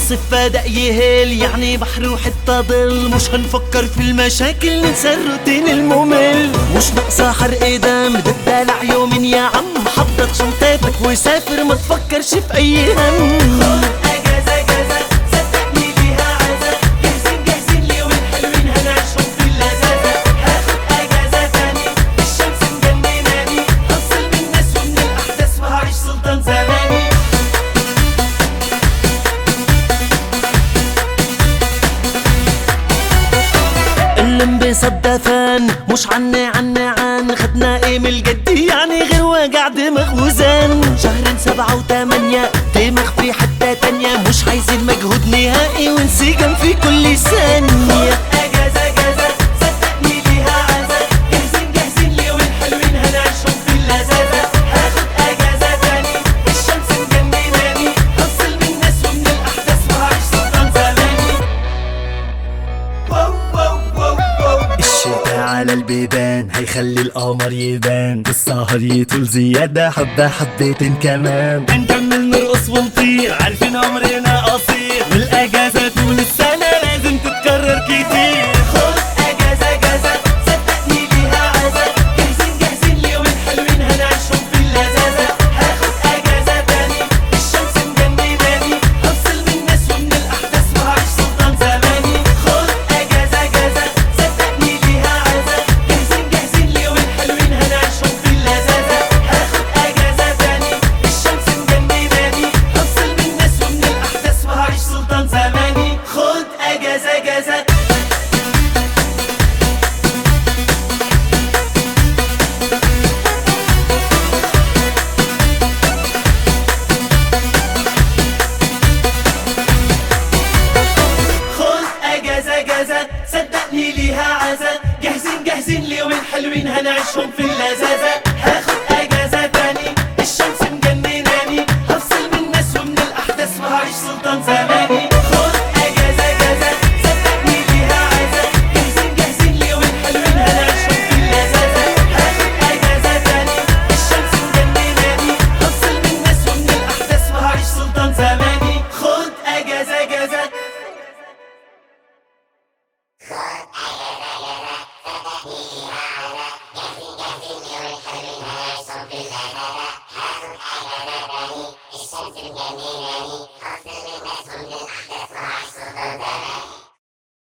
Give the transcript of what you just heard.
يصف فادق يهل يعني بحر وحتى ضل مش هنفكر في المشاكل ننسى الروتين الممل مش ناقصة حرق دم بدلع يومين يا عم حضر شنطتك وسافر ما تفكرش في اي هم اجازه اجازه صدقني ليها عزا جاهزين جاهزين ليومين حلوين هنعيشهم في اللذاذه هاخد اجازه تاني الشمس مجنناني هفصل من الناس ومن الاحداث وهعيش سلطان زماني الانبساط دفن مش عني عني عن خدنا ايه من الجد يعني غير وجع دماغ وزن شهرين سبعة وثمانية دماغ في حتة تانية مش عايزين مجهود نهائي وانسجام في كل ثانية اجازه اجازه صدقني ليها عزا جاهزين جاهزين ليومين حلوين هنعيشهم في اللذاذه هاخد اجازه تاني الشمس مجنناني هفصل من الناس ومن الاحداث وهعيش سلطان زماني واو واو واو واو الشتاء على البيبان هيخلي القمر يبان السهر يطول زيادة حبة حبتين كمان هنكمل نرقص ونطير عارفين عمرنا قصير والاجازة طول السنة لازم تتكرر كتير خد اجازه اجازه صدقني ليها عزا جاهزين جاهزين ليومين حلوين هنعيشهم في اللذاذه هاخد اجازه تاني الشمس مجنناني هفصل من الناس ومن الاحداث وهعيش سلطان زماني خد اجازه اجازه صدقني ليها عزا جاهزين جاهزين ليومين حلوين هنعيشهم في اللذاذه هاخد اجازه تاني الشمس مجنناني هفصل من الناس ومن الاحداث وهعيش سلطان زماني خد اجازه اجازه خد اجازه اجازه صدقني ليها عزا جاهزين جاهزين ليومين حلوين هنعيشهم في اللذاذه